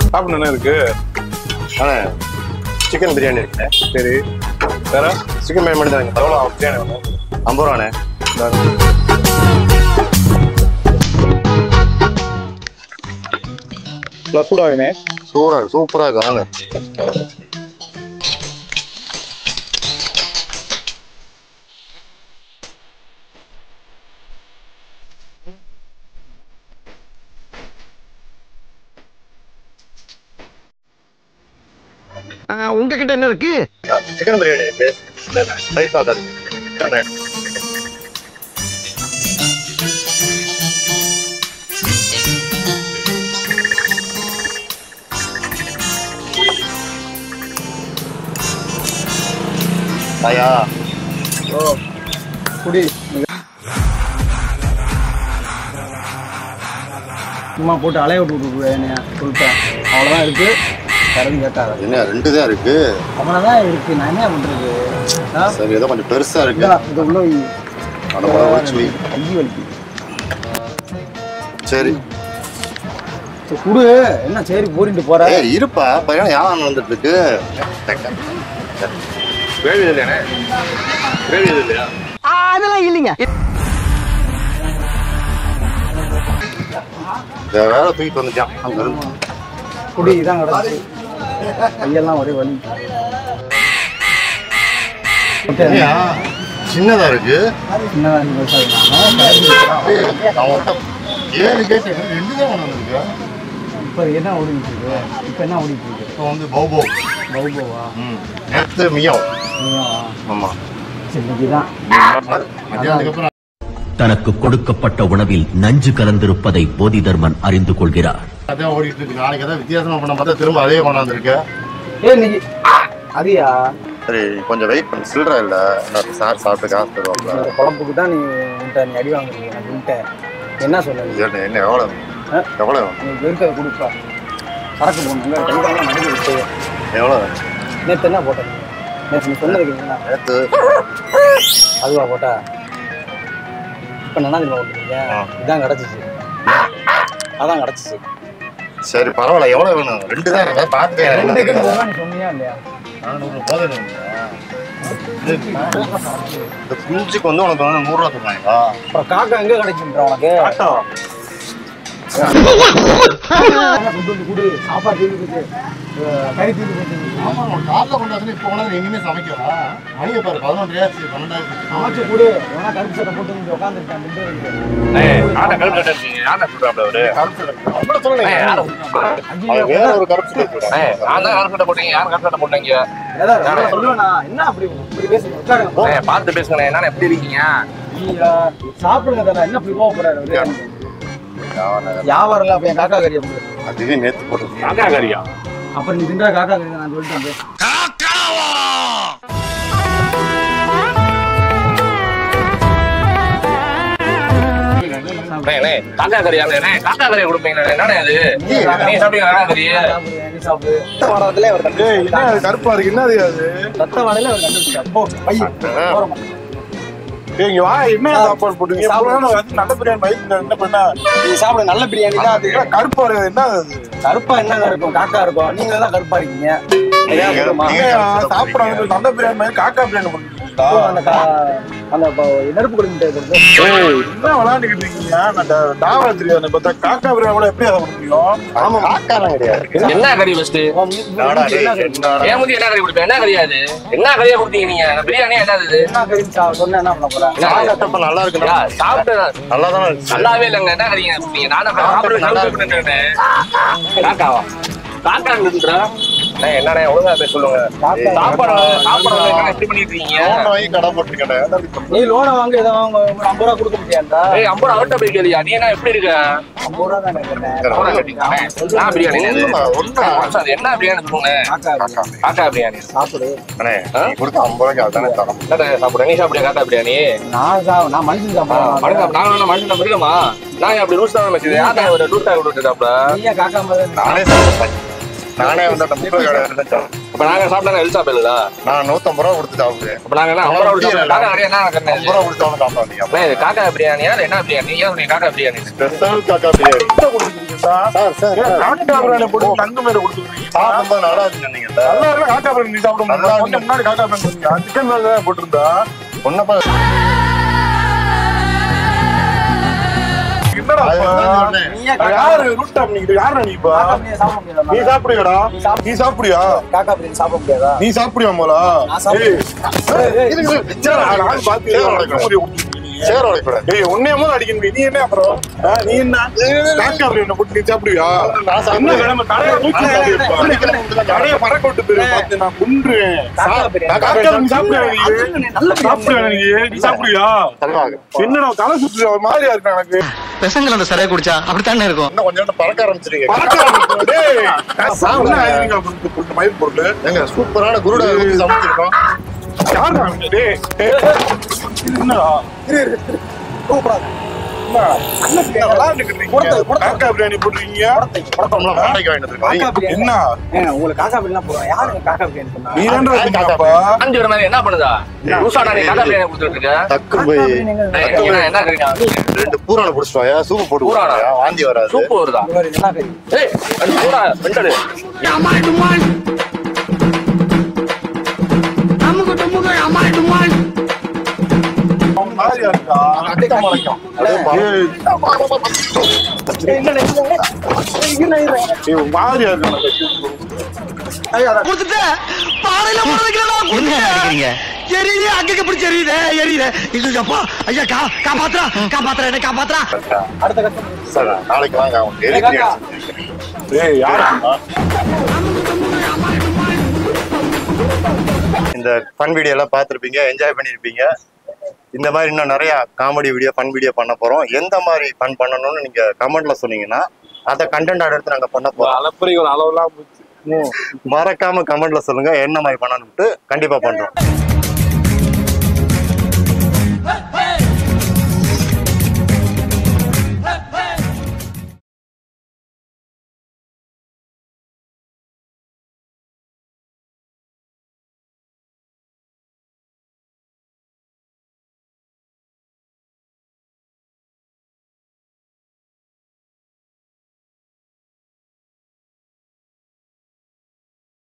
சாப்பிட என்ன இருக்கு ஆனா சிக்கன் பிரியாணி இருக்குண்ணே சரி வேற சிக்கன் பிரியாணி மட்டும் தான் எவ்வளோ பிரியாணி வேணும் ஐம்பது ரூபாண்ணே சூடாகனே சூப்பரா இருக்கு சூப்பரா இருக்கு வாங்க உங்ககிட்ட என்ன இருக்கு சிக்கன் பிரியாணி இருக்கு ரைஸ் ஆகாது ஐயா குடி சும்மா போட்டு அலைய விட்டு விட்டு என்னைய சொல்லிட்டேன் அவ்வளோதான் இருக்கு கரண்ட் கேட்டாத என்ன ரெண்டு தான் இருக்கு அவ்வளோதான் இருக்கு நான் என்ன பண்றது ஆ? சரி ஏதோ கொஞ்சம் பெருசா இருக்கு இந்தா, இது உள்ள வை. அட போடா, ஒளிச்சு வை. கை வலிக்கு சரி சரி, குடு என்ன சரி போரிட்டு போற ஏய் இருப்பா பையன் யாரும் வந்துட்டு இருக்கு கிரேவி இல்லையானே கிரேவி இல்லையா அதெல்லாம் இல்லைங்க வேற வேற தூக்கிட்டு வந்துட்டான் அங்க இருந்து குடி இதான் கிடச்சி கையெல்லாம் ஒரே வலி ஏய்யா, சின்னதா இருக்கு சின்னதா நீ பேசாதீங்க. அவன்கிட்ட ஏழு கேட்டு ரெண்டு தான் ஒன்று இருக்கு இப்ப என்ன ஓடிட்டு இருக்கு இப்ப என்ன ஓடிட்டு இருக்கு இப்போ வந்து பௌபோ பௌபவா ம் நேற்று மியம் ஆமா இன்னைக்கு தான் மத்தியானத்துக்கு அப்புறம் தனக்கு கொடுக்கப்பட்ட உணவில் நஞ்சு கலந்திருப்பதை போதிதர்மன் அறிந்து கொள்கிறார் அதான் ஓடிட்டு இருக்கு நாளைக்கு ஏதாவது வித்தியாசமா பண்ண பார்த்தா திரும்ப அதே கொண்டாந்துருக்க ஏ இன்னைக்கு அதியா சரி கொஞ்சம் வெயிட் பண்ணு சில்லற இல்ல இன்னொரு சார் சாப்பிட்டு காசு தருவாங்களா இந்த குழம்புக்கு தான் நீ உன்ட்ட நீ அடி வாங்குறீங்க நான் சொல்லிட்டேன் என்ன சொன்னது என்ன என்ன எவ்வளவு ஆ? எவ்வளவு நீ இருக்கிறத கொடுப்பா சரக்கு போடணும் கைகாலம் நடுவில் விட்டு எவ்வளவு நேற்று என்ன போட்ட நீ நேற்று நீ சொன்னதுக்கு என்ன நேற்று அதுவா போட்டா இப்போ என்ன தெரியுமா போட்டுருக்கீங்க ஆ. இதான் கிடச்சிச்சு அதான் கிடச்சிச்சு சரி பரவாயில்ல எவ்வளவு வேணும் ரெண்டு தான் இருக்கு ரெண்டுக்கு பார்த்து நூறுரூவா நீ சொன்னியா இல்லையா நானூறு போதும் இந்த குஞ்சுக்கு வந்து உனக்கு வந்து நூறு ரூபா தருவாங்களா அப்புறம் காக்கா எங்க கிடைக்குன்ற உனக்கு என்ன கொண்டு வந்து கொடு சாப்பாடு தீர்ந்து போச்சு அஹ் கறி தீர்ந்து போச்சு ஆமா உனக்கு காலைல கொண்டாந்து இப்போ கொண்டாந்து எங்கேயுமே சமைக்கவா மணியை பாரு பதினொன்றாயிரத்தி பன்னெண்டாயிரத்தி சமைச்சு கொடு வேணா கருப்பு சட்டை போட்டு இங்க உட்காந்துருக்கேன் யாரை கழுப்பு இருக்கீங்க யாரை சொல்றாப்ல அவரு அப்புறம் சொல்லுங்க அது வேற ஒரு கருப்பு சொல்லிட்டு ஏய், நான் தான் கழுப்பு சட்டை போட்டீங்க யார் கழுப்பு சட்டை போட்டீங்க என்ன அப்படி இப்படி பேசுங்க உட்காருங்க ஏய், பார்த்து பேசுங்க என்னண்ணே எப்படி இருக்கீங்க நீங்க சாப்பிடுங்க தானே என்ன இப்படி கோவப்படுறாரு அவரு? வியாபாரம் இல்ல அப்ப என் காக்கா கறி அப்படி அதுவே நேத்து போட்டு காக்கா கறியா அப்புறம் நீ தின்ற காக்கா கறி நான் சொல்லிட்டேன் அண்ணே, காக்கா கறியா அண்ணே? காக்கா கறியை கொடுப்பீங்க என்னண்ணே அது நீ சாப்பிட்டீங்க காக்கா கறி சாப்பிடு, நீ சாப்பிடு. ரத்த வாடகத்திலே அவர் கண்டுபிடிச்சார். கருப்பா இருக்கு என்ன அது ரத்த வாடகையில அவர் கண்டுபிடிச்சார். போ, பைய, ஓரமா. இங்க வா என்ன சாப்பாடு போட்டுங்க வந்து நல்ல பிரியாணி வயிற்று என்ன பண்ண நீ சாப்பிடு, நல்ல பிரியாணி தான் அது. கருப்பா இருக்கு என்ன அது கருப்பா என்னங்க இருக்கும் காக்கா இருக்கும் நீங்க தான் கருப்பா இருக்கீங்க சரியா, நீங்க- போதுமா? நீங்க- சாப்பிடுறாங்க நல்ல பிரியாணி மாதிரி காக்கா பிரியாணி பண்ணுறீங்களா போ, அந்த கா- அந்த ப- நெருப்பு கொடுக்கிட்டு இருக்கிறது. என்ன விளையாண்டுக்கிட்டு இருக்கீங்க நான் டாவா தெரியாது பார்த்தா காக்கா பிரியாணி கூட எப்படி அதை பண்ண முடியும் ஆமா காக்காலாம் கிடையாது என்ன கறி ஃபர்ஸ்ட் உன் மூ- மூ- நாடா மூஞ்சி டேய், என்ன கறி? என்னடா? ஏன் முந்தி என்ன கறி கொடுப்பேன் என்ன கறியாது என்ன கறியா கொடுத்தீங்க நீங்க பிரியாணி என்னது இது என்ன கறின்னு சா- சொன்னா என்ன பண்ண போற? சாப்பிட்ட தப்ப நல்லா யா, இருக்குண்ணா சாப்பிட்டு நல்லா தானே இருந்துச்சு நல்லாவே இல்லைங்க என்ன கறிங்க கொடுத்தீங்க நானும் சாப்பிட்டு நல்லா சாப்பிட்டு காக்காவா காக்கா இருந்துன்றா என்னண்ணே ஒழுங்கா பேச சொல்லுங்க காக்கா- சாப்பாடு சாப்பாடு என்ன இப்படி பண்ணிட்டு இருக்கீங்க போன வாங்கி கடை போட்டிருக்கேன் நீ லோனை வாங்க இதை வாங்க ஒரு ஐம்பது ரூபா கொடுக்க முடியாதா ஏய் அம்பது அவர்கிட்ட போய் கேளியா நீ என்ன எப்படி இருக்க ஐம்பது ரூபா தானே கேட்டேன் அவ்வளவு கேட்டீங்க. நான் பிரியாணி இது. ஒண்ணுமா, ஒண்ணுமா. அது என்ன பிரியாணி சொல்லுங்க காக்கா காக்கா காக்கா பிரியாணி சாப்பிடு அண்ணே நீ கொடுத்த ஐம்பது ரூபாய்க்கு அதானே தரம் என்னடா சாப்பிடுற நீ சாப்பிடுற காக்கா பிரியாணி நான் சா- நான் மனுஷன் சாப்பிடுறேன் மனுஷன் நான் வேணா மனுஷன் புரியுமா நான் அப்படி ரூல்ஸ் தான் வச்சுது யார்டா ஒரு ரூல்ஸ் ஆகி விட்டுட்டாப்ல நீயே காக்கா மாதிரி நானே சாப்பிட்டேன் நானே வந்து அந்த முக்கிய கடை இருந்துச்சேன் இப்ப நாங்க சாப்பிட்டா எல் சாப்பிடல நான் நூத்தம்பது ரூபா கொடுத்து சாப்பிடுவேன் அப்ப நாங்க என்ன ஐம்பது ரூபா கொடுத்தோம். காக்கா கறி என்ன கண்ணு ஐம்பது ரூபா கொடுத்து வந்து சாப்பிடாதீங்க அண்ணே, இது காக்கா பிரியாணியா இல்ல என்ன பிரியாணி ஏன் சொன்னீங்க காக்கா பிரியாணி ஸ்பெஷல் காக்கா பிரியாணி என்ன கொடுத்துருக்கீங்களா? சார் சார் ஏன் காக்கா பிரியாணி போட்டு தங்க மேல கொடுத்துருக்கீங்க சாப்பிடும்போது நல்லா இருக்குங்க நீங்க நல்லா இருக்கு காக்கா பிரியாணி நீ சாப்பிட நல்லா முடியும் இருக்கு. கொஞ்சம் முன்னாடி காக்கா பிரியாணி கொடுத்தீங்க சிக்கன் தான் போட்டிருந்தா ஒன்னப்பா என்னடா அது அப்ப? என்ன சொன்னேன்? நீயே அது யாரு ரூட் டாப் நீங்க யாரா நீ இப்ப காக்கா பிரியாணி சாப்பிட முடியாதா நீ சாப்பிடுவியாடா நீ சாப்பிடுவியா காக்கா பிரியாணி சாப்பிட முடியாதா நீ சாப்பிடுவியா மோலா நான் சாப்பிடுவேன். ஏய், இது, இது, சரி, நான் நான் பாத்து சேர் நான் உடைக்கிறேன். முடி கொடுத்துருக்கீங்க. சேர் உடைக்கூடாது ஏய், உன்னைய முதல்ல அடிக்கணும். நீ என்ன அப்புறம்? ஆ, நீ என்ன? காக்கா பிரியாணி போட்டு நீ சாப்பிடுவியா? நான் என்ன சாப்பிடுவேன் கிழமை? கடையை தூக்கி சாப்பிடுவியா? கடையை பறக்க விட்டு போயிரு. பார்த்து நான் கொன்றுவேன். காக்கா பிரியாணி காக்கா பிரியாணி நீ சாப்பிடுவியா நீ? நல்ல சாப்பிடுவியா நீ? நீ சாப்பிடுவியா? என்னடா தலை சுத்துது? ஒரு மாதிரியா இருக்கு எனக்கு. பெசங்கள் அந்த சரியா குடிச்சா அப்படித்தானே இருக்கும் இன்னும் கொஞ்சம் நேரம் பறக்க ஆரம்பிச்சிருக்கீங்க பறக்க ஆரம்பிச்சு. டேய், என்ன ஆயிடுறீங்க அப்படின்னு சொல்லிட்டு மயில் பொருள். எங்க சூப்பரான குருடா ஊத்தி சமைச்சிருக்கோம் யாருடா அவன்? டேய், டேய். என்னடா? என்ன? என்ன விளையாண்டுக்கிட்டு இருக்கீங்க? காக்கா பிரியாணி போட்டுருக்கீங்க படத்தம்லாம் வாடகைக்கு வாங்கிட்டு காக்கா இருக்கோம் பிரியாணி என்ன ஏங்க, உங்களுக்கு காக்கா பிரியாணி போடுறோம் யாருங்க காக்கா பிரியாணி சொன்னா நீ தான்டா சொன்னப்பா அஞ்சு ஒரு மாதிரி என்ன பண்ணுதா லூசாடா நீ காக்கா பிரியாணி கொடுத்துட்டு இருக்க தக்கு காக்கா போய் பிரியாணி எங்க ஏய், என்ன என்ன கறிடா ரெண்டு பூரான புடிச்சிட்டு வாயா சூப்பு போட்டு பூரானா? குடிச்சிட்டு வாயா, வாந்தி வராது சூப்பு வருதா இங்க பாரு, என்ன கறி ஏய் அது பூரா வெண்டடு அவன் மாதிரியா இருக்கா அடிக்க முளைக்கும் அப்படியே பறக்கும். ஏய், ஏய், உன் மாதிரியா இருக்கா கொடுத்துட்டு பாறையில என்ன நினைக்கிறீங்க எரியுது அங்கங்க பிடிச்சி எரியுது எரியுது இல்லப்பா ஐயா கா காப்பாத்துறா காப்பாத்துறா என்ன காப்பாத்துறா அடுத்த கஷ்டம் சார் நாளைக்கு வாங்க அவங்க ஏய், எலிக்கு காக்கா. ஏய் யாரு இந்த ஃபன் வீடியோ எல்லாம் பார்த்துருப்பீங்க என்ஜாய் பண்ணியிருப்பீங்க இந்த மாதிரி இன்னும் நிறைய காமெடி வீடியோ ஃபன் வீடியோ பண்ண போறோம் எந்த மாதிரி ஃபன் பண்ணணும்னு நீங்க கமெண்ட்ல சொன்னீங்கன்னா அதை கண்டென்ட் எடுத்து நாங்க பண்ண போறோம் அளப்பறி ஒரு அளவுலாம் போச்சு மறக்காம கமெண்ட்ல சொல்லுங்க என்ன மாதிரி பண்ணணும்ட்டு கண்டிப்பா பண்றோம்